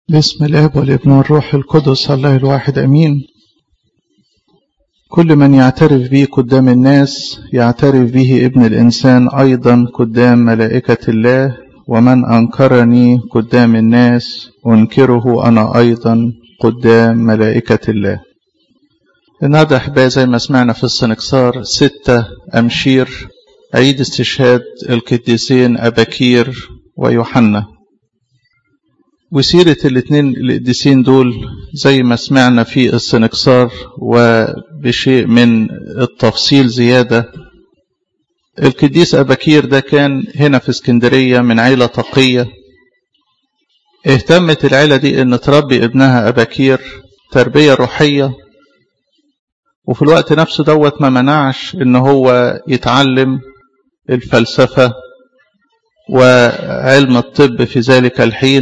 باسم الاب والابن والروح القدس الله الواحد امين كل من يعترف بي قدام الناس يعترف به ابن الانسان ايضا قدام ملائكه الله ومن انكرني قدام الناس انكره انا ايضا قدام ملائكه الله النهارده احبائي زي ما سمعنا في السنكسار ستة امشير عيد استشهاد القديسين اباكير ويوحنا وسيرة الاثنين القديسين دول زي ما سمعنا في السنكسار وبشيء من التفصيل زيادة القديس أباكير ده كان هنا في اسكندرية من عيلة تقية اهتمت العيلة دي ان تربي ابنها أباكير تربية روحية وفي الوقت نفسه دوت ما منعش ان هو يتعلم الفلسفة وعلم الطب في ذلك الحين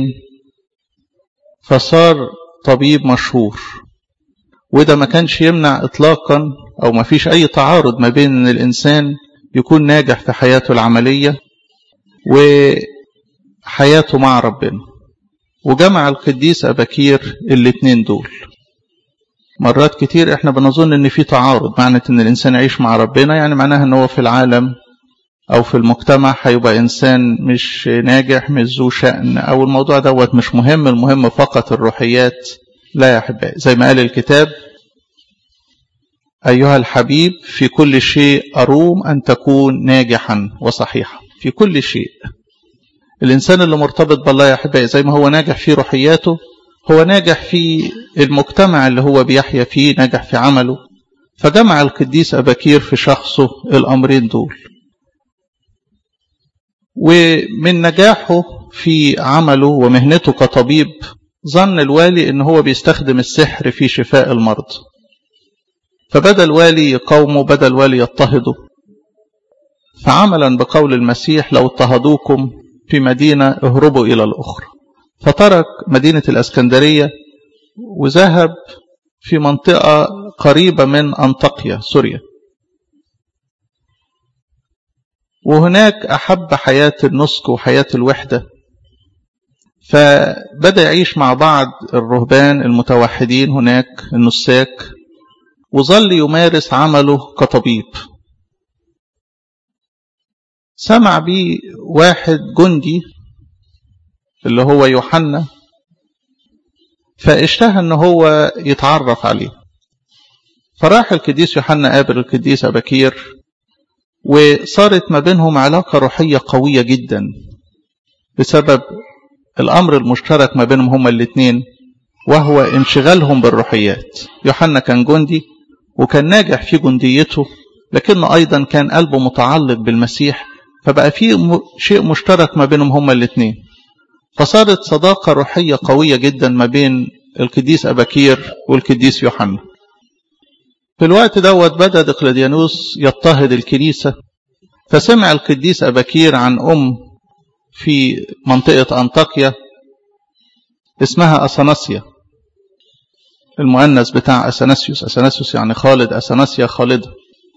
فصار طبيب مشهور وده ما كانش يمنع اطلاقا او ما فيش اي تعارض ما بين ان الانسان يكون ناجح في حياته العملية وحياته مع ربنا وجمع القديس أباكير الاتنين دول مرات كتير احنا بنظن ان في تعارض معنى ان الانسان يعيش مع ربنا يعني معناها ان هو في العالم او في المجتمع هيبقى انسان مش ناجح مش ذو شأن او الموضوع دوت مش مهم المهم فقط الروحيات لا يا احبائي زي ما قال الكتاب ايها الحبيب في كل شيء اروم ان تكون ناجحا وصحيحا في كل شيء الانسان اللي مرتبط بالله يا احبائي زي ما هو ناجح في روحياته هو ناجح في المجتمع اللي هو بيحيا فيه ناجح في عمله فجمع القديس أباكير في شخصه الأمرين دول ومن نجاحه في عمله ومهنته كطبيب ظن الوالي ان هو بيستخدم السحر في شفاء المرض فبدا الوالي يقاومه بدا الوالي يضطهده فعملا بقول المسيح لو اضطهدوكم في مدينة اهربوا إلى الأخرى فترك مدينة الأسكندرية وذهب في منطقة قريبة من أنطاكيا سوريا وهناك أحب حياة النسك وحياة الوحدة فبدأ يعيش مع بعض الرهبان المتوحدين هناك النساك وظل يمارس عمله كطبيب سمع بيه واحد جندي اللي هو يوحنا فاشتهى ان هو يتعرف عليه فراح القديس يوحنا قابل القديس أباكير وصارت ما بينهم علاقة روحية قوية جدا بسبب الأمر المشترك ما بينهم هما الاثنين وهو انشغالهم بالروحيات يوحنا كان جندي وكان ناجح في جنديته لكنه أيضا كان قلبه متعلق بالمسيح فبقى في شيء مشترك ما بينهم هما الاثنين فصارت صداقة روحية قوية جدا ما بين القديس أباكير والقديس يوحنا في الوقت دوت بدأ دقلديانوس يضطهد الكنيسة فسمع القديس أباكير عن أم في منطقة أنطاكيا اسمها أثناسيا المؤنث بتاع أثناسيوس أثناسيوس يعني خالد أثناسيا خالدة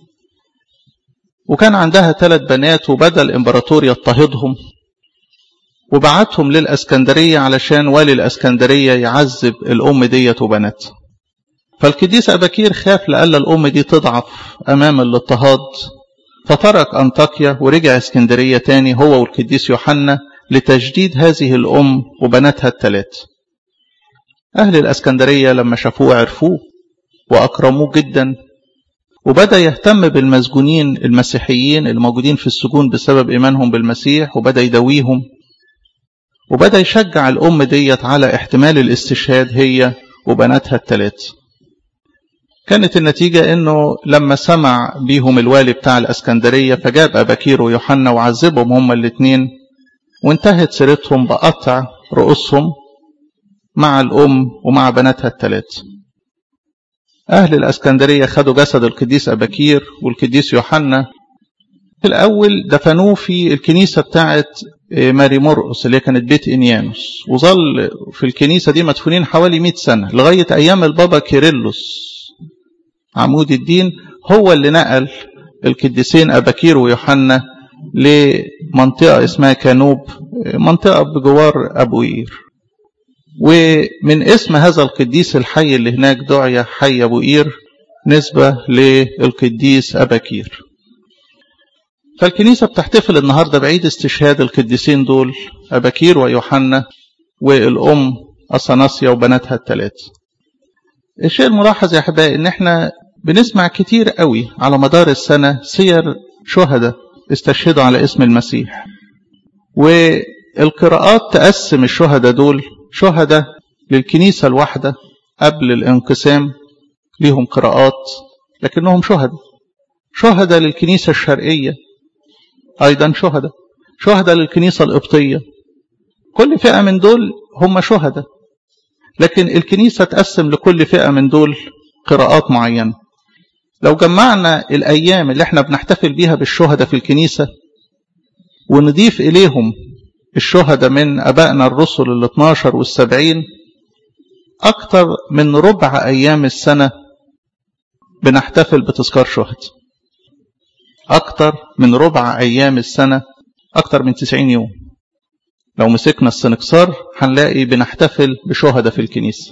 وكان عندها ثلاث بنات وبدأ الإمبراطور يضطهدهم وبعتهم للأسكندرية علشان والي الأسكندرية يعذب الأم ديت وبناتها فالقديس أباكير خاف لألا الأم دي تضعف أمام الاضطهاد فترك أنطاكيا ورجع اسكندرية تاني هو والقديس يوحنا لتجديد هذه الأم وبناتها الثلاث أهل الأسكندرية لما شافوه عرفوه وأكرموه جدا وبدأ يهتم بالمسجونين المسيحيين الموجودين في السجون بسبب إيمانهم بالمسيح وبدأ يداويهم وبدأ يشجع الأم ديت على احتمال الاستشهاد هي وبناتها الثلاث كانت النتيجة انه لما سمع بيهم الوالي بتاع الاسكندرية فجاب اباكير ويوحنا وعذبهم هما الاثنين وانتهت سيرتهم بقطع رؤوسهم مع الام ومع بناتها الثلاث اهل الاسكندرية خدوا جسد القديس اباكير والقديس يوحنا في الاول دفنوه في الكنيسة بتاعت ماري مرقس اللي كانت بيت انيانوس وظل في الكنيسة دي مدفونين حوالي 100 سنة لغاية ايام البابا كيرلس عمود الدين هو اللي نقل القديسين أباكير ويوحنا لمنطقة اسمها كانوب منطقة بجوار أبو قير ومن اسم هذا القديس الحي اللي هناك دعي حي أبو قير نسبة للقديس أباكير فالكنيسة بتحتفل النهاردة بعيد استشهاد القديسين دول أباكير ويوحنا والأم أصناسيا وبناتها الثلاث الشيء الملاحظ يا أحبائي إن إحنا بنسمع كتير قوي على مدار السنة سير شهداء استشهدوا على اسم المسيح والقراءات تقسم الشهداء دول شهداء للكنيسة الواحدة قبل الانقسام ليهم قراءات لكنهم شهداء شهداء للكنيسة الشرقية أيضا شهداء شهداء للكنيسة القبطية كل فئة من دول هم شهداء لكن الكنيسة تقسم لكل فئة من دول قراءات معينة لو جمعنا الأيام اللي احنا بنحتفل بيها بالشهداء في الكنيسة ونضيف إليهم الشهداء من أبائنا الرسل ال 12 والسبعين أكثر من ربع أيام السنة بنحتفل بتذكار شهداء أكثر من ربع أيام السنة أكثر من 90 يوم لو مسكنا السنكسار هنلاقي بنحتفل بشهداء في الكنيسة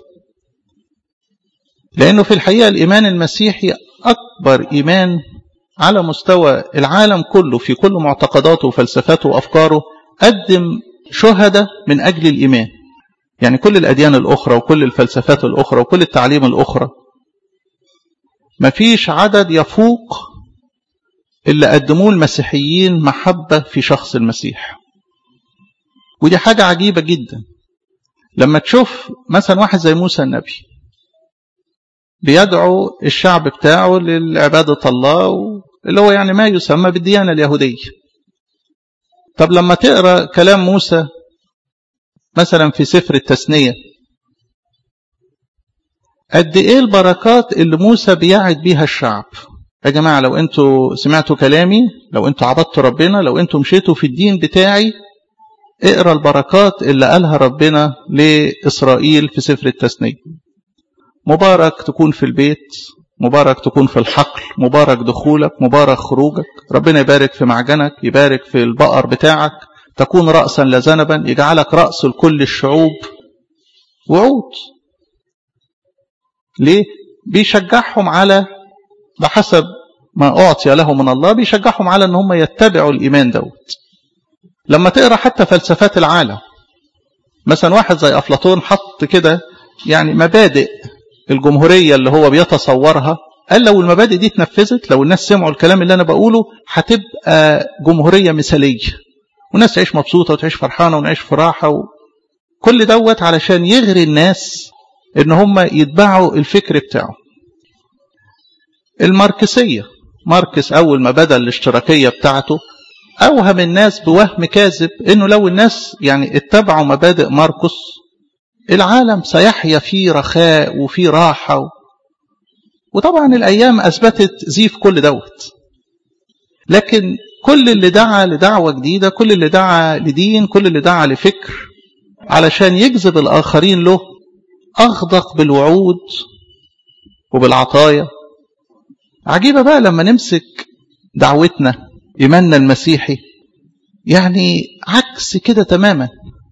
لأنه في الحقيقة الإيمان المسيحي أكبر إيمان على مستوى العالم كله في كل معتقداته وفلسفاته وأفكاره قدم شهداء من أجل الإيمان يعني كل الأديان الأخرى وكل الفلسفات الأخرى وكل التعليم الأخرى مفيش عدد يفوق اللي قدموه المسيحيين محبة في شخص المسيح ودي حاجة عجيبة جدا لما تشوف مثلا واحد زي موسى النبي بيدعو الشعب بتاعه للعبادة الله اللي هو يعني ما يسمى بالديانة اليهودية طب لما تقرأ كلام موسى مثلا في سفر التثنية قد ايه البركات اللي موسى بيعد بيها الشعب يا جماعة لو انتوا سمعتوا كلامي لو انتوا عبدتوا ربنا لو انتوا مشيتوا في الدين بتاعي اقرا البركات اللي قالها ربنا لإسرائيل في سفر التثنية مبارك تكون في البيت مبارك تكون في الحقل مبارك دخولك مبارك خروجك ربنا يبارك في معجنك يبارك في البقر بتاعك تكون رأسا لذنبا يجعلك رأس لكل الشعوب وعود ليه بيشجعهم على بحسب ما أعطي له من الله بيشجعهم على أن هم يتبعوا الإيمان دوت لما تقرأ حتى فلسفات العالم مثلا واحد زي أفلاطون حط كده يعني مبادئ الجمهورية اللي هو بيتصورها قال لو المبادئ دي اتنفذت لو الناس سمعوا الكلام اللي أنا بقوله هتبقى جمهورية مثالية والناس تعيش مبسوطة وتعيش فرحانة ونعيش في راحة و... كل دوت علشان يغري الناس ان هم يتبعوا الفكر بتاعه الماركسية ماركس أول ما بدأ الاشتراكية بتاعته أوهم الناس بوهم كاذب إنه لو الناس يعني اتبعوا مبادئ ماركس العالم سيحيا في رخاء وفي راحة وطبعا الأيام أثبتت زيف كل دوت لكن كل اللي دعا لدعوة جديدة كل اللي دعا لدين كل اللي دعا لفكر علشان يجذب الآخرين له أغدق بالوعود وبالعطايا عجيبة بقى لما نمسك دعوتنا إيماننا المسيحي يعني عكس كده تماما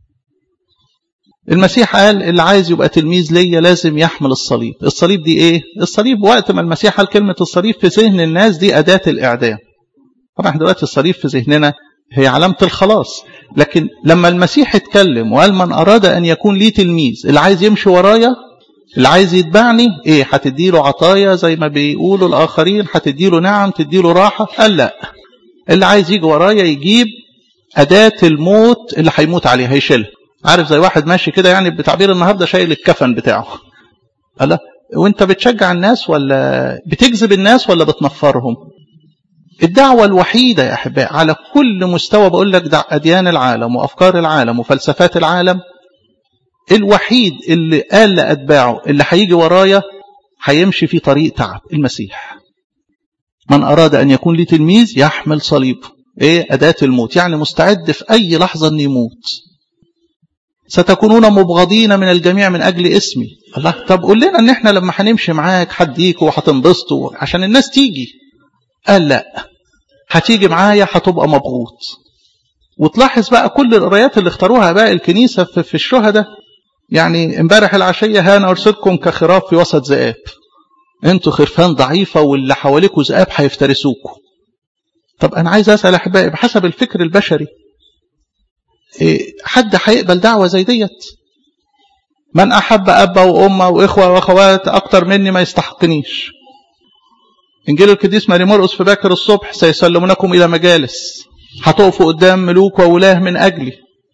المسيح قال اللي عايز يبقى تلميذ ليا لازم يحمل الصليب الصليب دي ايه الصليب وقت ما المسيح قال كلمة الصليب في ذهن الناس دي أداة الإعدام طبعا احنا دلوقتي الصليب في ذهننا هي علامة الخلاص لكن لما المسيح اتكلم وقال من أراد أن يكون لي تلميذ اللي عايز يمشي ورايا اللي عايز يتبعني ايه هتديله عطايا زي ما بيقولوا الآخرين هتديله نعم تديله راحة قال لا اللي عايز يجي ورايا يجيب أداة الموت اللي هيموت عليها هيشيلها عارف زي واحد ماشي كده يعني بتعبير النهاردة شايل الكفن بتاعه قال لا وانت بتشجع الناس ولا بتجذب الناس ولا بتنفرهم الدعوة الوحيدة يا أحباء على كل مستوى بقول لك أديان العالم وأفكار العالم وفلسفات العالم الوحيد اللي قال لأتباعه اللي هيجي ورايا هيمشي في طريق تعب المسيح من أراد أن يكون لي تلميذ يحمل صليبه إيه أداة الموت يعني مستعد في أي لحظة أن يموت ستكونون مبغضين من الجميع من أجل اسمي الله طب قول لنا أن احنا لما هنمشي معاك هديكوا وهتنبسطوا عشان الناس تيجي قال لا هتيجي معايا هتبقى مبغوط وتلاحظ بقى كل القرايات اللي اختاروها بقى الكنيسة في الشهداء يعني امبارح العشية ها أنا أرسلكم كخراف في وسط ذئاب انتوا خرفان ضعيفة واللي حواليكوا ذئاب هيفترسوكوا طب أنا عايز أسأل أحبائي بحسب الفكر البشري إيه حد هيقبل دعوة زي ديت من أحب أب وأمة وإخوة وأخوات أكتر مني ما يستحقنيش إنجيل القديس ماري مرقس في باكر الصبح سيسلمونكم إلى مجالس هتقفوا قدام ملوك وولاه من أجلي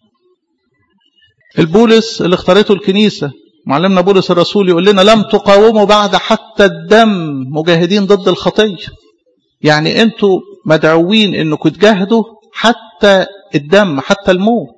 البولس اللي اختارته الكنيسة معلمنا بولس الرسول يقول لنا لم تقاوموا بعد حتى الدم مجاهدين ضد الخطية يعني انتوا مدعوين انكم تجاهدوا حتى الدم حتى الموت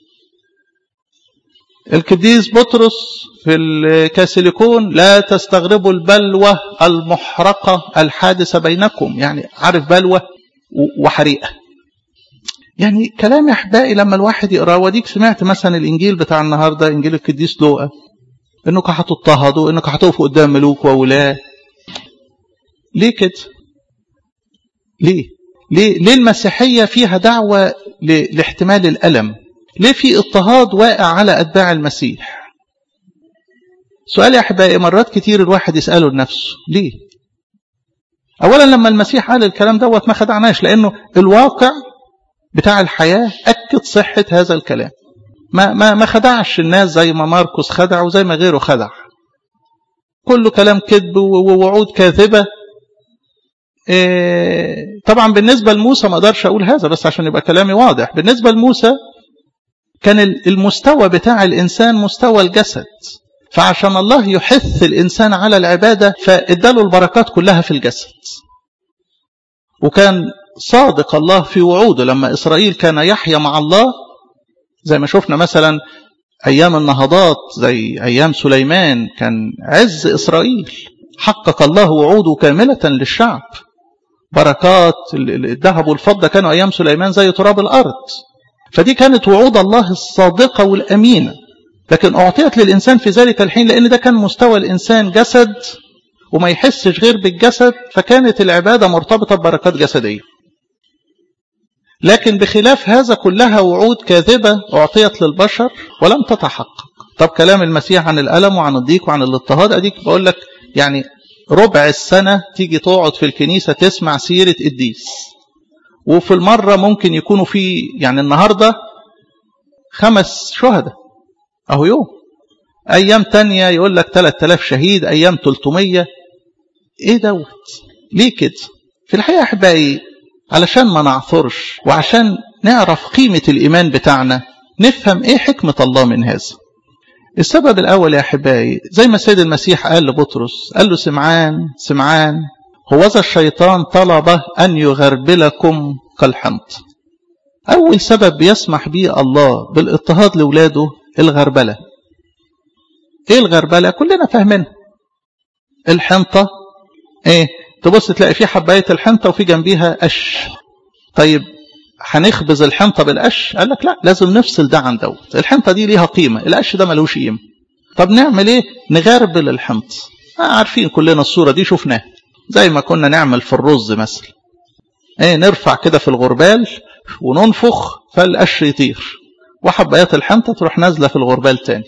القديس بطرس في الكاسيليكون لا تستغربوا البلوى المحرقة الحادثة بينكم يعني عارف بلوى وحريقة يعني كلام احبائي لما الواحد يقراه وديك سمعت مثلا الانجيل بتاع النهارده انجيل القديس لوقا انكم هتضطهدوا انكم هتقفوا قدام ملوك وولاه ليه كده ليه ليه ليه المسيحيه فيها دعوه لاحتمال الالم ليه في اضطهاد واقع على اتباع المسيح سؤال يا احبائي مرات كتير الواحد يساله لنفسه ليه اولا لما المسيح قال الكلام دوت ما خدعناش لانه الواقع بتاع الحياة أكد صحة هذا الكلام ما, ما, ما خدعش الناس زي ما ماركوس خدع وزي ما غيره خدع كله كلام كذب ووعود كاذبة إيه طبعا بالنسبة لموسى ما اقدرش أقول هذا بس عشان يبقى كلامي واضح بالنسبة لموسى كان المستوى بتاع الإنسان مستوى الجسد فعشان الله يحث الإنسان على العبادة فإداله البركات كلها في الجسد وكان صادق الله في وعوده لما إسرائيل كان يحيا مع الله زي ما شفنا مثلا أيام النهضات زي أيام سليمان كان عز إسرائيل حقق الله وعوده كاملة للشعب بركات الذهب والفضة كانوا أيام سليمان زي تراب الأرض فدي كانت وعود الله الصادقة والأمينة لكن أعطيت للإنسان في ذلك الحين لأن ده كان مستوى الإنسان جسد وما يحسش غير بالجسد فكانت العبادة مرتبطة ببركات جسدية لكن بخلاف هذا كلها وعود كاذبة أعطيت للبشر ولم تتحقق طب كلام المسيح عن الألم وعن الضيق وعن الاضطهاد أديك بقول لك يعني ربع السنة تيجي تقعد في الكنيسة تسمع سيرة قديس وفي المرة ممكن يكونوا في يعني النهاردة خمس شهداء أهو يوم أيام تانية يقول لك 3000 شهيد أيام 300 إيه دوت ليه كده في الحقيقة أحبائي علشان ما نعثرش وعشان نعرف قيمة الإيمان بتاعنا نفهم إيه حكمة الله من هذا السبب الأول يا أحبائي زي ما السيد المسيح قال لبطرس قال له سمعان سمعان هوذا الشيطان طلب أن يغربلكم كالحنط أول سبب بيسمح به الله بالاضطهاد لولاده الغربلة إيه الغربلة كلنا فاهمينها الحنطة إيه تبص تلاقي في حباية الحنطة وفي جنبيها قش طيب هنخبز الحنطة بالقش قال لك لا لازم نفصل ده عن دوت الحنطة دي ليها قيمة القش ده ملوش قيمة طب نعمل ايه نغربل الحنط آه عارفين كلنا الصورة دي شفناها زي ما كنا نعمل في الرز مثلا ايه نرفع كده في الغربال وننفخ فالقش يطير وحبايات الحنطة تروح نازلة في الغربال تاني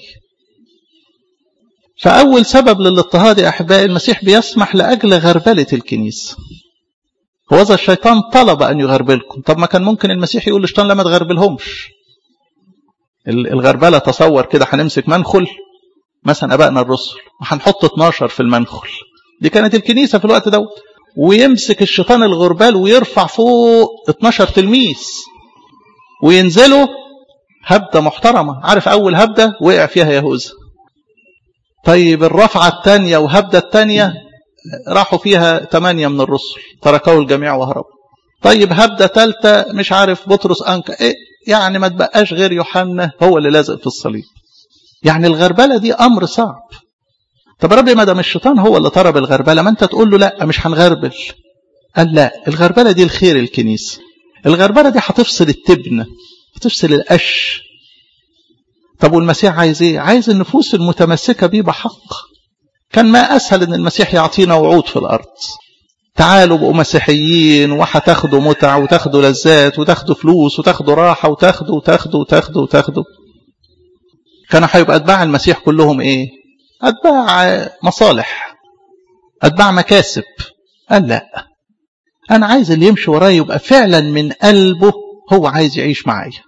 فأول سبب للاضطهاد يا أحبائي المسيح بيسمح لأجل غربلة الكنيسة هو ذا الشيطان طلب أن يغربلكم طب ما كان ممكن المسيح يقول للشيطان لا ما تغربلهمش الغربلة تصور كده هنمسك منخل مثلا أبائنا الرسل وهنحط 12 في المنخل دي كانت الكنيسة في الوقت دوت ويمسك الشيطان الغربال ويرفع فوق 12 تلميذ وينزلوا هبدة محترمة عارف أول هبدة وقع فيها يهوذا طيب الرفعة الثانية وهبدة الثانية راحوا فيها ثمانية من الرسل تركوا الجميع وهربوا طيب هبدة ثالثة مش عارف بطرس أنك إيه يعني ما تبقاش غير يوحنا هو اللي لازق في الصليب يعني الغربلة دي أمر صعب طب ربي ما دام الشيطان هو اللي طرب الغربلة ما أنت تقول له لا مش هنغربل قال لا الغربلة دي الخير الكنيسة الغربلة دي هتفصل التبن هتفصل القش طب والمسيح عايز ايه عايز النفوس المتمسكة بيه بحق كان ما أسهل أن المسيح يعطينا وعود في الأرض تعالوا بقوا مسيحيين وهتاخدوا متع وتاخدوا لذات وتاخدوا فلوس وتاخدوا راحة وتاخدوا وتاخدوا وتاخدوا وتاخدوا كانوا هيبقى أتباع المسيح كلهم إيه أتباع مصالح أتباع مكاسب قال لا أنا عايز اللي يمشي ورايا يبقى فعلا من قلبه هو عايز يعيش معايا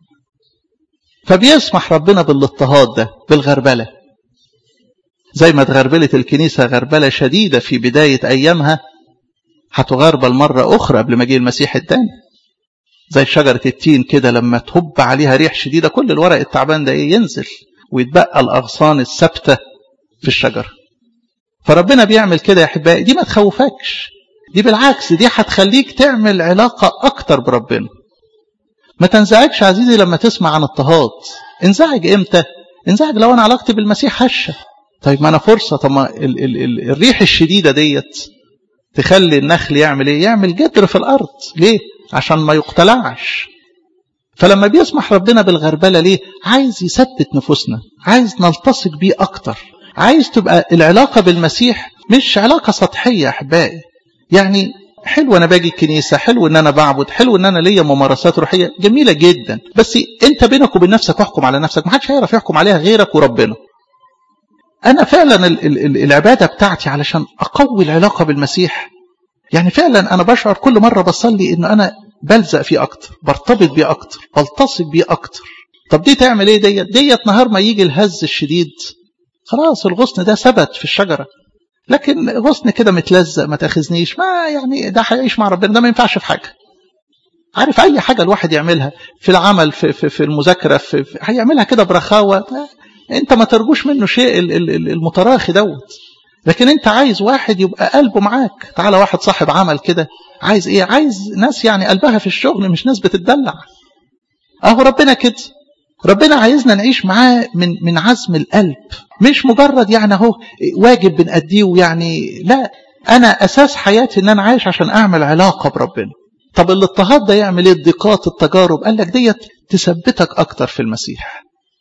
فبيسمح ربنا بالاضطهاد ده بالغربلة زي ما اتغربلت الكنيسة غربلة شديدة في بداية أيامها هتغربل مرة أخرى قبل ما يجي المسيح التاني زي شجرة التين كده لما تهب عليها ريح شديدة كل الورق التعبان ده إيه ينزل ويتبقى الأغصان الثابتة في الشجرة فربنا بيعمل كده يا أحبائي دي ما تخوفكش دي بالعكس دي هتخليك تعمل علاقة أكتر بربنا ما تنزعجش عزيزي لما تسمع عن اضطهاد انزعج امتى انزعج لو انا علاقتي بالمسيح هشه طيب ما انا فرصه طب ما ال ال ال الريح الشديده ديت تخلي النخل يعمل ايه يعمل جدر في الارض ليه عشان ما يقتلعش فلما بيسمح ربنا بالغربله ليه عايز يثبت نفوسنا عايز نلتصق بيه اكتر عايز تبقى العلاقه بالمسيح مش علاقه سطحيه يا احبائي يعني حلو انا باجي الكنيسه حلو ان انا بعبد حلو ان انا ليا ممارسات روحيه جميله جدا بس انت بينك وبين نفسك واحكم على نفسك ما حدش هيعرف يحكم عليها غيرك وربنا انا فعلا ال ال العباده بتاعتي علشان اقوي العلاقه بالمسيح يعني فعلا انا بشعر كل مره بصلي ان انا بلزق فيه اكتر برتبط بيه اكتر بلتصق بيه اكتر طب دي تعمل ايه ديت ديت نهار ما يجي الهز الشديد خلاص الغصن ده ثبت في الشجره لكن غصن كده متلزق ما تاخذنيش ما يعني ده هيعيش مع ربنا ده ما ينفعش في حاجه عارف اي حاجه الواحد يعملها في العمل في في, في المذاكره في, في هيعملها كده برخاوه انت ما ترجوش منه شيء المتراخي دوت لكن انت عايز واحد يبقى قلبه معاك تعالى واحد صاحب عمل كده عايز ايه عايز ناس يعني قلبها في الشغل مش ناس بتتدلع اهو ربنا كده ربنا عايزنا نعيش معاه من من عزم القلب مش مجرد يعني اهو واجب بنأديه ويعني لا انا اساس حياتي ان انا عايش عشان اعمل علاقه بربنا طب الاضطهاد ده يعمل ايه الضيقات التجارب قال لك ديت تثبتك اكتر في المسيح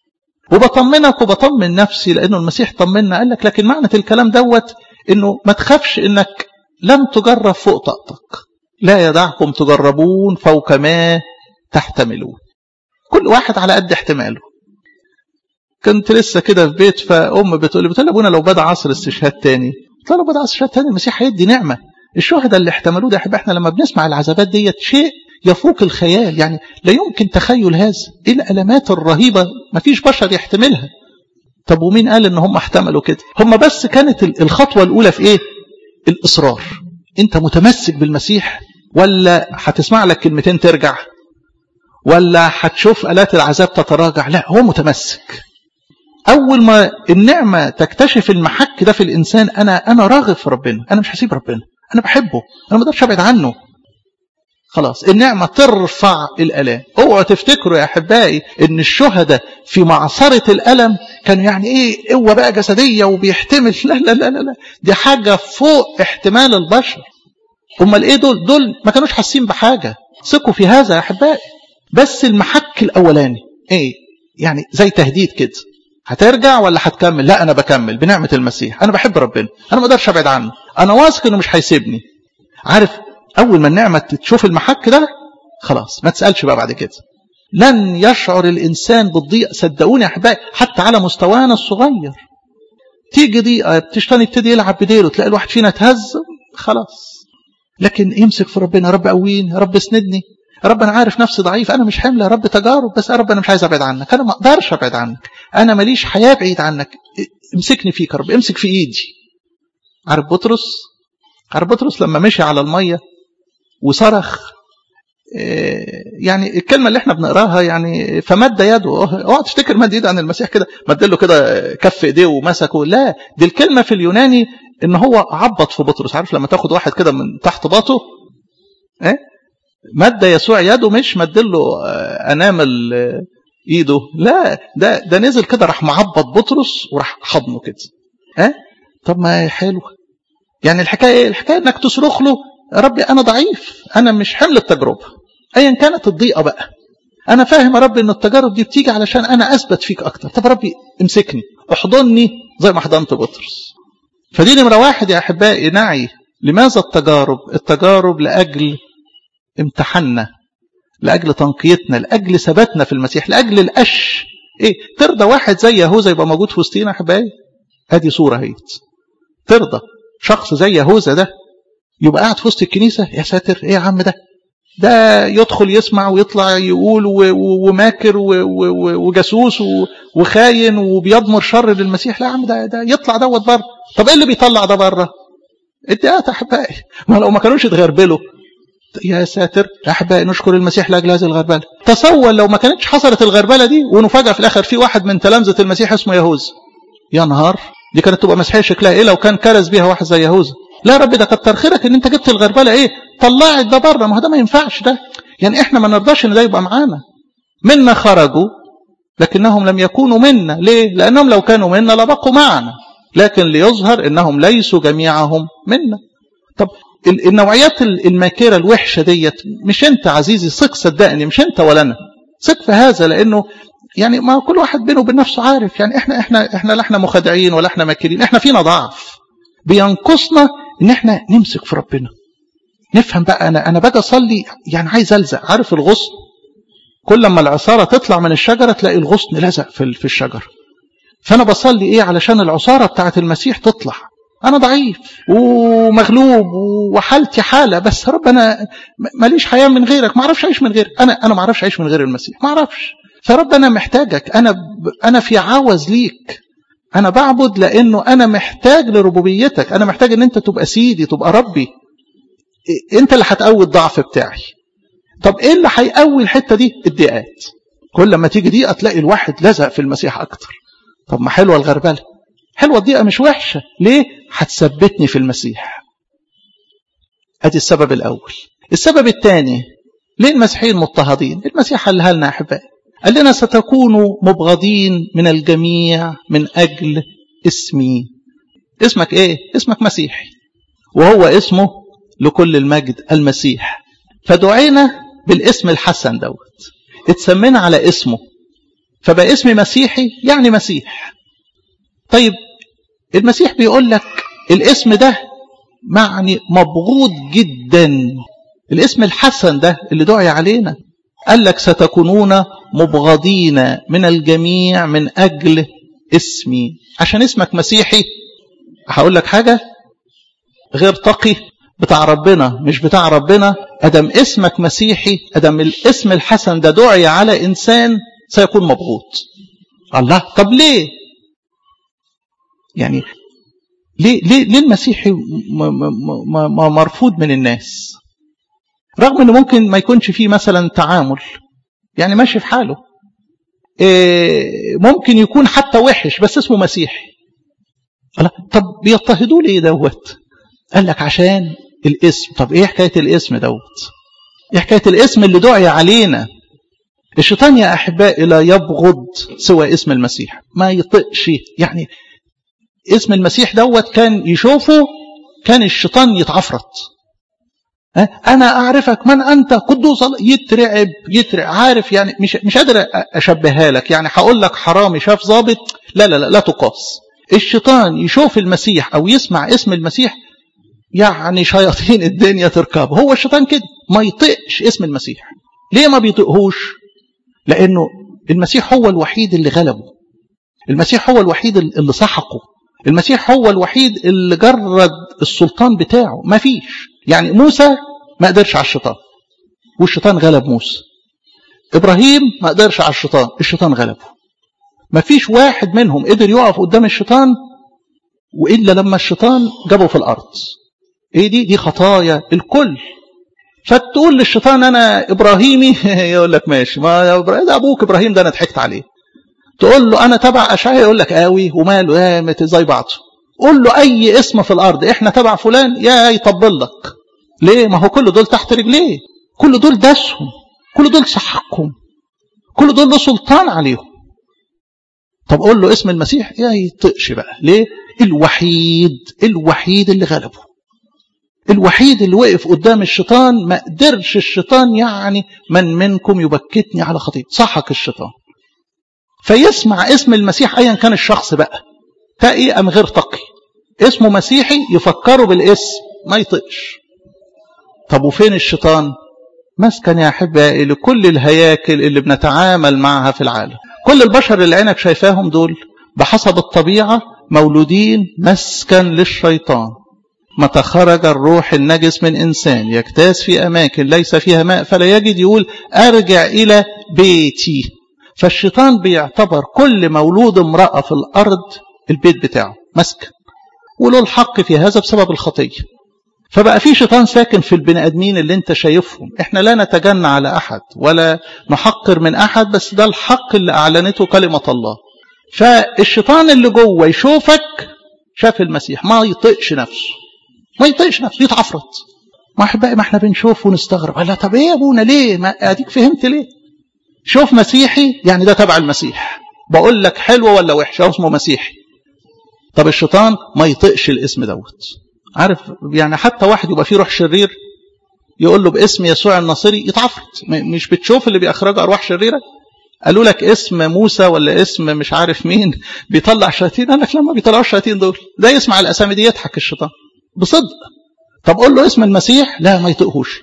وبطمنك وبطمن نفسي لانه المسيح طمنا قال لك لكن معنى الكلام دوت انه ما تخافش انك لن تجرب فوق طاقتك لا يدعكم تجربون فوق ما تحتملون كل واحد على قد احتماله كنت لسه كده في بيت فام بتقول لي بتقول لي ابونا لو بدا عصر استشهاد تاني قلت لها لو بدا عصر استشهاد تاني المسيح هيدي نعمه الشهداء اللي احتملوه ده احنا لما بنسمع العذابات ديت شيء يفوق الخيال يعني لا يمكن تخيل هذا ايه الالمات الرهيبه ما فيش بشر يحتملها طب ومين قال ان هم احتملوا كده هم بس كانت الخطوه الاولى في ايه الاصرار انت متمسك بالمسيح ولا هتسمع لك كلمتين ترجع ولا هتشوف الات العذاب تتراجع لا هو متمسك اول ما النعمه تكتشف المحك ده في الانسان انا انا راغب في ربنا انا مش هسيب ربنا انا بحبه انا ما اقدرش ابعد عنه خلاص النعمة ترفع الألام اوعوا تفتكروا يا أحبائي إن الشهداء في معصرة الألم كانوا يعني إيه قوة بقى جسدية وبيحتمل لا لا لا لا دي حاجة فوق احتمال البشر أمال إيه دول دول ما كانوش حاسين بحاجة ثقوا في هذا يا أحبائي بس المحك الأولاني إيه يعني زي تهديد كده هترجع ولا هتكمل لا أنا بكمل بنعمة المسيح أنا بحب ربنا أنا ما أقدرش أبعد عنه أنا واثق إنه مش هيسيبني عارف أول ما النعمة تشوف المحك ده خلاص ما تسألش بقى بعد كده لن يشعر الإنسان بالضيق صدقوني يا أحبائي حتى على مستوانا الصغير تيجي ضيقة تشتغل يبتدي يلعب بديله تلاقي الواحد فينا اتهز خلاص لكن يمسك في ربنا رب قويني رب اسندني رب انا عارف نفسي ضعيف انا مش حمل يا رب تجارب بس يا رب انا مش عايز ابعد عنك انا ما اقدرش ابعد عنك انا ماليش حياه بعيد عنك امسكني فيك يا رب امسك في ايدي عارف بطرس عارف بطرس لما مشي على الميه وصرخ يعني الكلمه اللي احنا بنقراها يعني فمد يده اوعى تفتكر مد ايده عن المسيح كده مد له كده كف ايديه ومسكه لا دي الكلمه في اليوناني ان هو عبط في بطرس عارف لما تاخد واحد كده من تحت باطه ايه مد يسوع يده مش مد له انامل ايده لا ده ده نزل كده راح معبط بطرس وراح حضنه كده ها اه؟ طب ما هي حلوه يعني الحكايه ايه الحكايه انك تصرخ له يا ربي انا ضعيف انا مش حمل التجربه ايا كانت الضيقه بقى انا فاهم يا رب ان التجارب دي بتيجي علشان انا اثبت فيك اكتر طب يا ربي امسكني احضني زي ما حضنت بطرس فدي نمره واحد يا احبائي نعي لماذا التجارب التجارب لاجل امتحاننا لاجل تنقيتنا لاجل ثباتنا في المسيح لاجل القش ايه ترضى واحد زي يهوذا يبقى موجود في وسطينا احبائي ادي صوره هيت ترضى شخص زي يهوذا ده يبقى قاعد في وسط الكنيسه يا ساتر ايه يا عم ده ده يدخل يسمع ويطلع يقول وماكر وجاسوس وخاين وبيضمر شر للمسيح لا يا عم ده, ده يطلع دوت بره طب ايه اللي بيطلع ده بره اديات احبائي ما لو ما كانوش اتغربلوا يا ساتر احبائي نشكر المسيح لاجل هذه الغربله تصور لو ما كانتش حصلت الغربله دي ونفاجئ في الاخر في واحد من تلامذه المسيح اسمه يهوذا يا نهار دي كانت تبقى مسيحيه شكلها ايه لو كان كرز بيها واحد زي يهوذا لا يا رب ده كتر خيرك ان انت جبت الغربله ايه طلعت ده بره ما هو ده ما ينفعش ده يعني احنا ما نرضاش ان ده يبقى معانا منا خرجوا لكنهم لم يكونوا منا ليه لانهم لو كانوا منا لبقوا معنا لكن ليظهر انهم ليسوا جميعهم منا طب النوعيات الماكره الوحشه ديت مش انت عزيزي ثق صدقني مش انت ولا انا ثق في هذا لانه يعني ما كل واحد بينه وبين نفسه عارف يعني احنا احنا احنا لا احنا مخادعين ولا احنا ماكرين احنا فينا ضعف بينقصنا ان احنا نمسك في ربنا نفهم بقى انا انا باجي اصلي يعني عايز الزق عارف الغصن كل لما العصاره تطلع من الشجره تلاقي الغصن لزق في في الشجره فانا بصلي ايه علشان العصاره بتاعه المسيح تطلع انا ضعيف ومغلوب وحالتي حاله بس يا رب انا ماليش حياه من غيرك ما اعرفش اعيش من غيرك انا انا ما اعرفش اعيش من غير المسيح ما اعرفش فرب انا محتاجك انا انا في عوز ليك انا بعبد لانه انا محتاج لربوبيتك انا محتاج ان انت تبقى سيدي تبقى ربي انت اللي هتقوي الضعف بتاعي طب ايه اللي هيقوي الحته دي الضيقات كل لما تيجي دقيقه تلاقي الواحد لزق في المسيح اكتر طب ما حلوه الغربله حلوه الضيقه مش وحشه ليه هتثبتني في المسيح ادي السبب الاول السبب الثاني ليه المسيحيين مضطهدين المسيح قالها لنا احبائي قال لنا ستكونوا مبغضين من الجميع من اجل اسمي اسمك ايه اسمك مسيحي وهو اسمه لكل المجد المسيح فدعينا بالاسم الحسن دوت اتسمينا على اسمه فبقى اسمي مسيحي يعني مسيح طيب المسيح بيقول لك الاسم ده معني مبغوض جدا الاسم الحسن ده اللي دعي علينا قال لك ستكونون مبغضين من الجميع من أجل اسمي عشان اسمك مسيحي هقول لك حاجة غير تقي بتاع ربنا مش بتاع ربنا أدم اسمك مسيحي أدم الاسم الحسن ده دعي على إنسان سيكون مبغوض الله طب ليه يعني ليه ليه ليه المسيحي مرفوض من الناس رغم انه ممكن ما يكونش فيه مثلا تعامل يعني ماشي في حاله ممكن يكون حتى وحش بس اسمه مسيحي طب بيضطهدوه ليه دوت قال لك عشان الاسم طب ايه حكايه الاسم دوت ايه حكايه الاسم اللي دعي علينا الشيطان يا احبائي لا يبغض سوى اسم المسيح ما يطقش يعني اسم المسيح دوت كان يشوفه كان الشيطان يتعفرت انا اعرفك من انت قدوس يترعب يترعب عارف يعني مش مش قادر اشبهها لك يعني هقول لك حرامي شاف ظابط لا لا لا لا تقاس الشيطان يشوف المسيح او يسمع اسم المسيح يعني شياطين الدنيا تركب هو الشيطان كده ما يطقش اسم المسيح ليه ما بيطقهوش لانه المسيح هو الوحيد اللي غلبه المسيح هو الوحيد اللي سحقه المسيح هو الوحيد اللي جرد السلطان بتاعه ما فيش يعني موسى ما قدرش على الشيطان والشيطان غلب موسى ابراهيم ما قدرش على الشيطان الشيطان غلبه ما فيش واحد منهم قدر يقف قدام الشيطان والا لما الشيطان جابه في الارض ايه دي دي خطايا الكل فتقول للشيطان انا ابراهيمي يقول لك ماشي ما ده ابوك ابراهيم ده انا ضحكت عليه تقول له انا تبع اشعياء يقول لك قوي وماله يا زي بعضه قول له اي اسم في الارض احنا تبع فلان يا يطبل لك ليه ما هو كل دول تحت رجليه كل دول داسهم كل دول سحقهم كل دول له سلطان عليهم طب قول له اسم المسيح يا يطقش بقى ليه الوحيد الوحيد اللي غلبه الوحيد اللي وقف قدام الشيطان ما قدرش الشيطان يعني من منكم يبكتني على خطيئة صحك الشيطان فيسمع اسم المسيح ايا كان الشخص بقى تقي ام غير تقي اسمه مسيحي يفكروا بالاسم ما يطقش طب وفين الشيطان مسكن يا احبائي لكل الهياكل اللي بنتعامل معها في العالم كل البشر اللي عينك شايفاهم دول بحسب الطبيعة مولودين مسكن للشيطان متى خرج الروح النجس من إنسان يجتاز في أماكن ليس فيها ماء فلا يجد يقول أرجع إلى بيتي فالشيطان بيعتبر كل مولود امرأة في الأرض البيت بتاعه مسكن وله الحق في هذا بسبب الخطية فبقى في شيطان ساكن في البني ادمين اللي انت شايفهم احنا لا نتجنى على احد ولا نحقر من احد بس ده الحق اللي اعلنته كلمه الله فالشيطان اللي جوه يشوفك شاف المسيح ما يطيقش نفسه ما يطيقش نفسه يتعفرت ما احبائي ما احنا بنشوف ونستغرب لا طب ايه يا ابونا ليه ما اديك فهمت ليه شوف مسيحي يعني ده تبع المسيح بقول لك حلو ولا وحش اسمه مسيحي طب الشيطان ما يطيقش الاسم دوت عارف يعني حتى واحد يبقى فيه روح شرير يقول له باسم يسوع الناصري يتعفرت مش بتشوف اللي بيخرجوا ارواح شريره قالوا لك اسم موسى ولا اسم مش عارف مين بيطلع شياطين قال لك لما بيطلعوا الشياطين دول ده يسمع الاسامي دي يضحك الشيطان بصدق طب قول له اسم المسيح لا ما يطيقهوش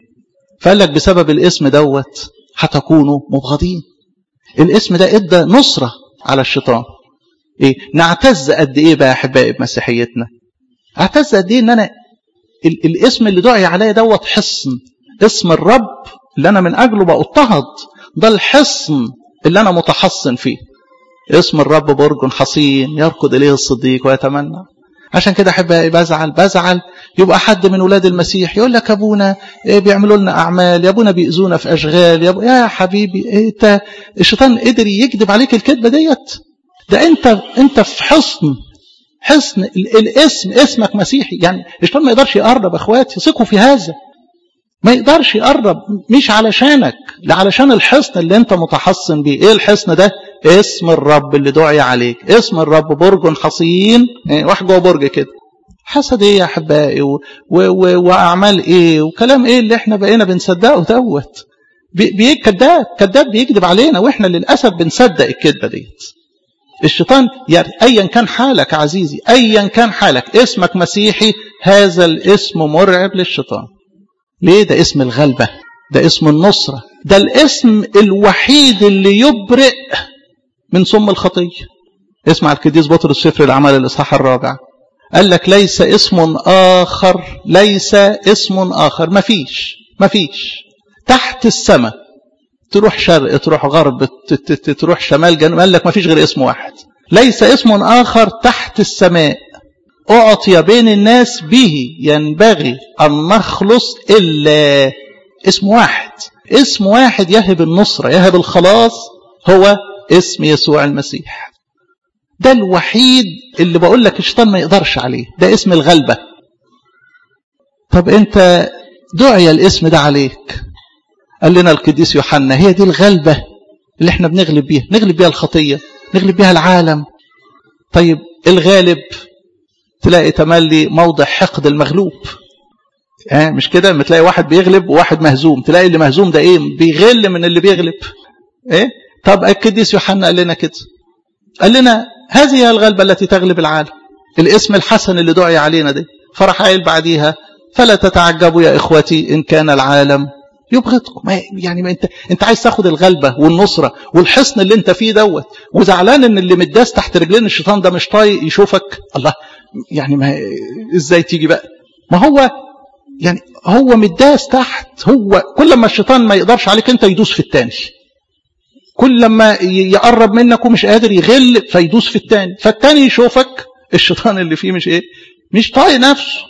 فقال لك بسبب الاسم دوت هتكونوا مبغضين الاسم ده ادى نصره على الشيطان ايه نعتز قد ايه بقى احبائي بمسيحيتنا اعتز قد ايه ان انا ال الاسم اللي دعي عليا دوت حصن اسم الرب اللي انا من اجله بضطهد ده الحصن اللي انا متحصن فيه اسم الرب برج حصين يركض اليه الصديق ويتمنى عشان كده احبائي بزعل بزعل يبقى حد من ولاد المسيح يقول لك ابونا إيه بيعملوا لنا اعمال يا ابونا بيأذونا في اشغال يا, يا حبيبي إيه انت الشيطان قدر يكذب عليك الكذبه ديت ده انت انت في حصن حصن الاسم اسمك مسيحي يعني الشيطان ما يقدرش يقرب اخواتي ثقوا في هذا ما يقدرش يقرب مش علشانك لا علشان الحصن اللي انت متحصن بيه ايه الحصن ده اسم الرب اللي دعي عليك اسم الرب برج حصين يعني واحد جوه برج كده حسد ايه يا احبائي و... و... و... واعمال ايه وكلام ايه اللي احنا بقينا بنصدقه دوت بي... كذاب كذاب بيكذب علينا واحنا للاسف بنصدق الكذبه ديت الشيطان يعني ايا كان حالك عزيزي ايا كان حالك اسمك مسيحي هذا الاسم مرعب للشيطان ليه ده اسم الغلبة ده اسم النصرة ده الاسم الوحيد اللي يبرئ من سم الخطية اسمع القديس بطرس سفر العمل الإصحاح الرابع قال لك ليس اسم آخر ليس اسم آخر مفيش مفيش تحت السماء تروح شرق تروح غرب تروح شمال جنوب قال لك مفيش غير اسم واحد ليس اسم آخر تحت السماء أعطي بين الناس به ينبغي أن نخلص إلا اسم واحد اسم واحد يهب النصرة يهب الخلاص هو اسم يسوع المسيح ده الوحيد اللي بقول لك الشيطان ما يقدرش عليه ده اسم الغلبة طب انت دعي الاسم ده عليك قال لنا القديس يوحنا هي دي الغلبة اللي احنا بنغلب بيها نغلب بيها الخطية نغلب بيها العالم طيب الغالب تلاقي تملي موضع حقد المغلوب اه مش كده لما تلاقي واحد بيغلب وواحد مهزوم تلاقي اللي مهزوم ده ايه بيغل من اللي بيغلب ايه طب القديس يوحنا قال لنا كده قال لنا هذه هي الغلبة التي تغلب العالم الاسم الحسن اللي دعي علينا ده فرح قايل بعديها فلا تتعجبوا يا اخوتي ان كان العالم يبغضكم يعني ما انت انت عايز تاخد الغلبه والنصره والحصن اللي انت فيه دوت وزعلان ان اللي متداس تحت رجلين الشيطان ده مش طايق يشوفك الله يعني ما ازاي تيجي بقى ما هو يعني هو متداس تحت هو كل ما الشيطان ما يقدرش عليك انت يدوس في التاني كل ما يقرب منك ومش قادر يغل فيدوس في التاني فالتاني يشوفك الشيطان اللي فيه مش ايه مش طايق نفسه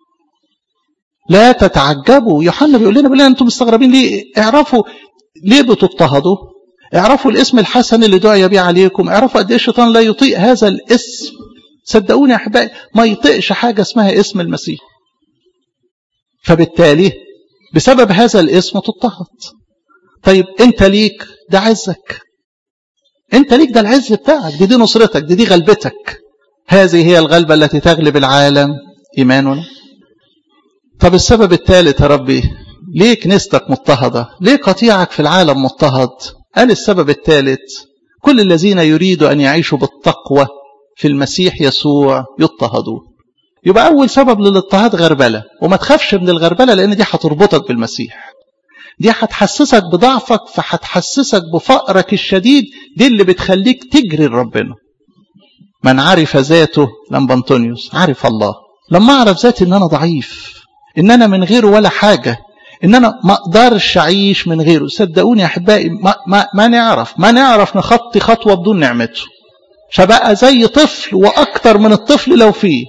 لا تتعجبوا يوحنا بيقول لنا بيقول لنا انتم مستغربين ليه اعرفوا ليه بتضطهدوا اعرفوا الاسم الحسن اللي دعي بيه عليكم اعرفوا قد ايه الشيطان لا يطيق هذا الاسم صدقوني يا احبائي ما يطيقش حاجه اسمها اسم المسيح فبالتالي بسبب هذا الاسم تضطهد طيب انت ليك ده عزك انت ليك ده العز بتاعك دي دي نصرتك دي دي غلبتك هذه هي الغلبة التي تغلب العالم إيماننا طب السبب الثالث يا ربي ليه كنيستك مضطهدة ليه قطيعك في العالم مضطهد قال السبب الثالث كل الذين يريدوا أن يعيشوا بالتقوى في المسيح يسوع يضطهدون يبقى أول سبب للاضطهاد غربلة وما تخافش من الغربلة لأن دي هتربطك بالمسيح دي هتحسسك بضعفك فهتحسسك بفقرك الشديد دي اللي بتخليك تجري لربنا من عرف ذاته لما أنطونيوس عرف الله لما أعرف ذاتي إن أنا ضعيف إن أنا من غيره ولا حاجة إن أنا ما أقدرش أعيش من غيره صدقوني يا أحبائي ما, ما, ما نعرف ما نعرف نخطي خطوة بدون نعمته فبقى زي طفل وأكتر من الطفل لو فيه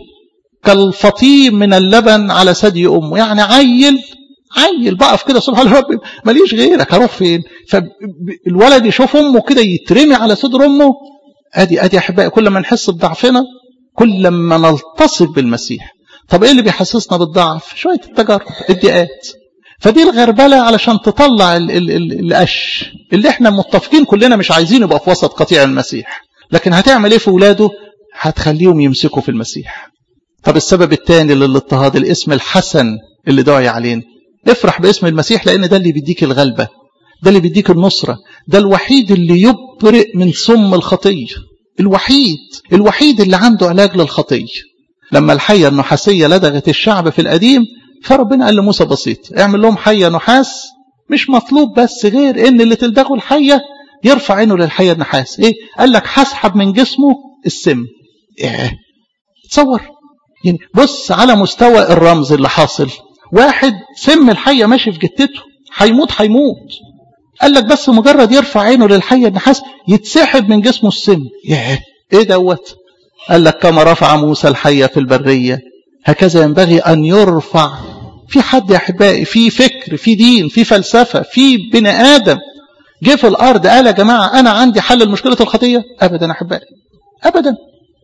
كالفطيم من اللبن على ثدي أمه يعني عيل عيل بقف كده سبحان الله ربي ماليش غيرك هروح فين فالولد يشوف أمه كده يترمي على صدر أمه أدي أدي أحبائي كل ما نحس بضعفنا كل ما نلتصق بالمسيح طب إيه اللي بيحسسنا بالضعف شوية التجارب الضيقات فدي الغربلة علشان تطلع ال ال ال القش اللي احنا متفقين كلنا مش عايزين يبقى في وسط قطيع المسيح لكن هتعمل ايه في ولاده هتخليهم يمسكوا في المسيح طب السبب الثاني للاضطهاد الاسم الحسن اللي داعي علينا افرح باسم المسيح لان ده اللي بيديك الغلبة ده اللي بيديك النصرة ده الوحيد اللي يبرئ من سم الخطية الوحيد الوحيد اللي عنده علاج للخطية لما الحية النحاسية لدغت الشعب في القديم فربنا قال لموسى بسيط اعمل لهم حية نحاس مش مطلوب بس غير ان اللي تلدغه الحية يرفع عينه للحية النحاس ايه قال لك هسحب من جسمه السم ايه تصور يعني بص على مستوى الرمز اللي حاصل واحد سم الحية ماشي في جتته هيموت هيموت قال لك بس مجرد يرفع عينه للحية النحاس يتسحب من جسمه السم ياه ايه دوت قال لك كما رفع موسى الحية في البرية هكذا ينبغي أن يرفع في حد يا أحبائي في فكر في دين في فلسفة في بني آدم جه في الأرض قال يا جماعة أنا عندي حل لمشكلة الخطية أبدا يا أحبائي أبدا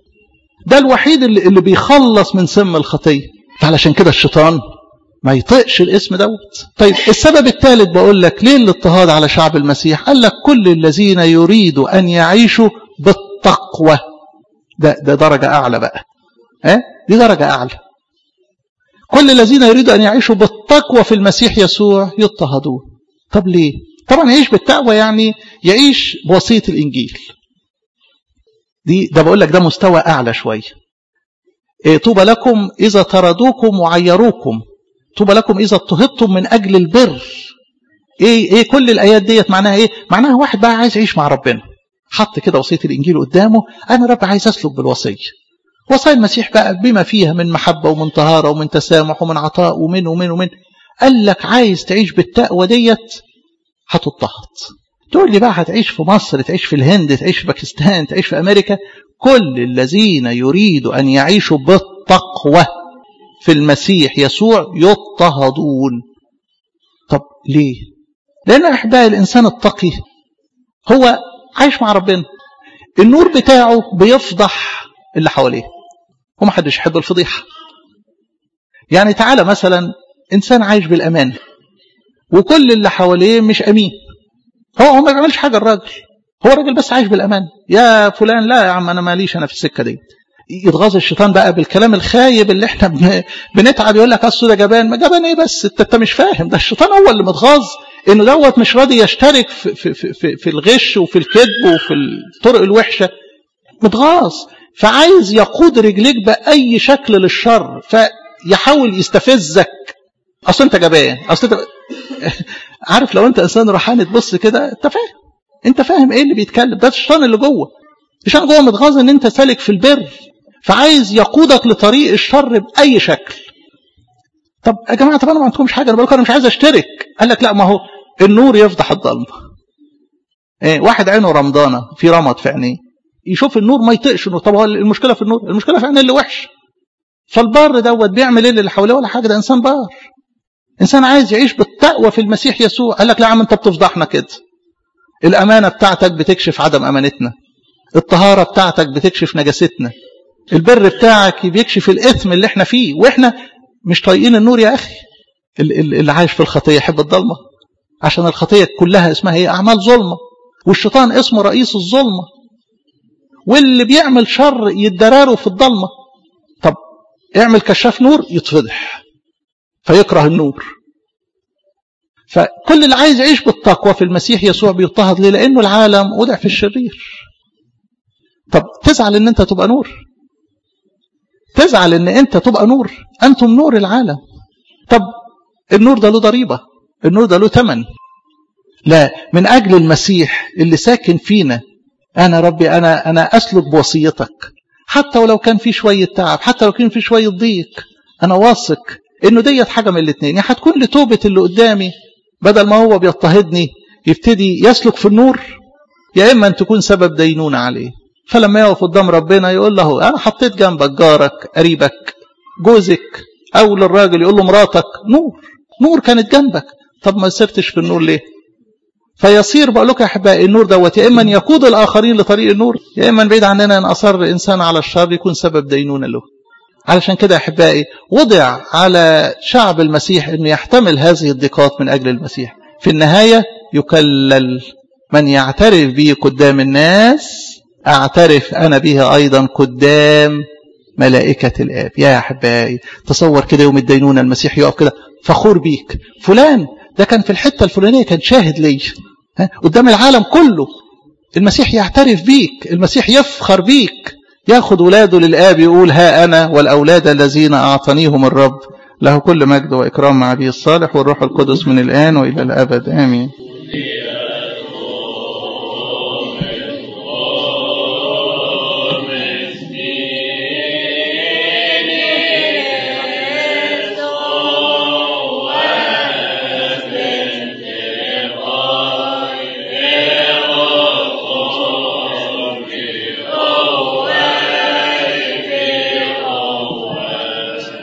ده الوحيد اللي, اللي بيخلص من سم الخطية فعلشان كده الشيطان ما يطقش الاسم دوت طيب السبب الثالث بقول لك ليه الاضطهاد على شعب المسيح قال لك كل الذين يريدوا أن يعيشوا بالتقوى ده, ده درجة أعلى بقى اه؟ دي درجة أعلى كل الذين يريدوا أن يعيشوا بالتقوى في المسيح يسوع يضطهدون طب ليه طبعا يعيش بالتقوى يعني يعيش بوصية الإنجيل دي ده بقول لك ده مستوى أعلى شوية إيه طوبى لكم إذا طردوكم وعيروكم طوبى لكم إذا اضطهدتم من أجل البر إيه إيه كل الآيات ديت معناها إيه معناها واحد بقى عايز يعيش مع ربنا حط كده وصية الإنجيل قدامه أنا رب عايز أسلك بالوصية وصايا المسيح بقى بما فيها من محبة ومن طهارة ومن تسامح ومن عطاء ومن ومن ومن قال لك عايز تعيش بالتقوى ديت هتضطهد تقول لي بقى هتعيش في مصر تعيش في الهند تعيش في باكستان تعيش في أمريكا كل الذين يريدوا أن يعيشوا بالتقوى في المسيح يسوع يضطهدون طب ليه لأن أحبائي الإنسان التقي هو عايش مع ربنا النور بتاعه بيفضح اللي حواليه ومحدش يحب الفضيحة يعني تعالى مثلا إنسان عايش بالأمان وكل اللي حواليه مش أمين هو هو ما بيعملش حاجة الراجل هو راجل بس عايش بالأمان يا فلان لا يا عم أنا ماليش أنا في السكة دي يتغاظ الشيطان بقى بالكلام الخايب اللي احنا بنتعب يقول لك اصل ده جبان ما جبان ايه بس انت, انت مش فاهم ده الشيطان هو اللي متغاظ انه دوت مش راضي يشترك في, في, في, في الغش وفي الكذب وفي الطرق الوحشه متغاظ فعايز يقود رجليك باي شكل للشر فيحاول يستفزك اصل انت جبان اصل انت عارف لو انت انسان روحاني تبص كده انت فاهم انت فاهم ايه اللي بيتكلم ده الشيطان اللي جوه الشيطان جوه متغاظ ان انت سالك في البر فعايز يقودك لطريق الشر باي شكل طب يا جماعه طب انا ما عندكمش حاجه انا بقول انا مش عايز اشترك قال لك لا ما هو النور يفضح الظلمه ايه واحد عينه رمضانه في رمض في عينيه يشوف النور ما يطقش النور طب هو المشكله في النور المشكله في عين اللي وحش فالبار دوت بيعمل ايه اللي حواليه ولا حاجه ده انسان بار انسان عايز يعيش بالتقوى في المسيح يسوع قال لك لا يا عم انت بتفضحنا كده الامانه بتاعتك بتكشف عدم امانتنا الطهاره بتاعتك بتكشف نجاستنا البر بتاعك بيكشف الاثم اللي احنا فيه واحنا مش طايقين النور يا اخي اللي عايش في الخطيه يحب الضلمه عشان الخطيه كلها اسمها ايه اعمال ظلمه والشيطان اسمه رئيس الظلمه واللي بيعمل شر يتدراره في الضلمه طب اعمل كشاف نور يتفضح فيكره النور فكل اللي عايز يعيش بالتقوى في المسيح يسوع بيضطهد ليه لانه العالم وضع في الشرير طب تزعل ان انت تبقى نور تزعل ان انت تبقى نور انتم نور العالم طب النور ده له ضريبه النور ده له ثمن لا من أجل المسيح اللي ساكن فينا أنا ربي أنا أنا أسلك بوصيتك حتى ولو كان في شوية تعب حتى لو كان في شوية ضيق أنا واثق إنه ديت حاجة من الاثنين يا هتكون لتوبة اللي قدامي بدل ما هو بيضطهدني يبتدي يسلك في النور يا إما أن تكون سبب دينونة عليه فلما يقف قدام ربنا يقول له أنا حطيت جنبك جارك قريبك جوزك أو للراجل يقول له مراتك نور نور كانت جنبك طب ما سرتش في النور ليه فيصير بقول لكم يا احبائي النور دوت يا اما يقود الاخرين لطريق النور يا اما بعيد عننا ان اصر انسان على الشر يكون سبب دينونه له علشان كده يا احبائي وضع على شعب المسيح انه يحتمل هذه الضيقات من اجل المسيح في النهايه يكلل من يعترف به قدام الناس اعترف انا به ايضا قدام ملائكة الآب يا أحبائي تصور كده يوم الدينونة المسيح يقف كده فخور بيك فلان ده كان في الحتة الفلانية كان شاهد لي قدام العالم كله المسيح يعترف بيك المسيح يفخر بيك ياخد ولاده للآب يقول ها أنا والأولاد الذين أعطانيهم الرب له كل مجد وإكرام مع أبي الصالح والروح القدس من الآن وإلى الأبد آمين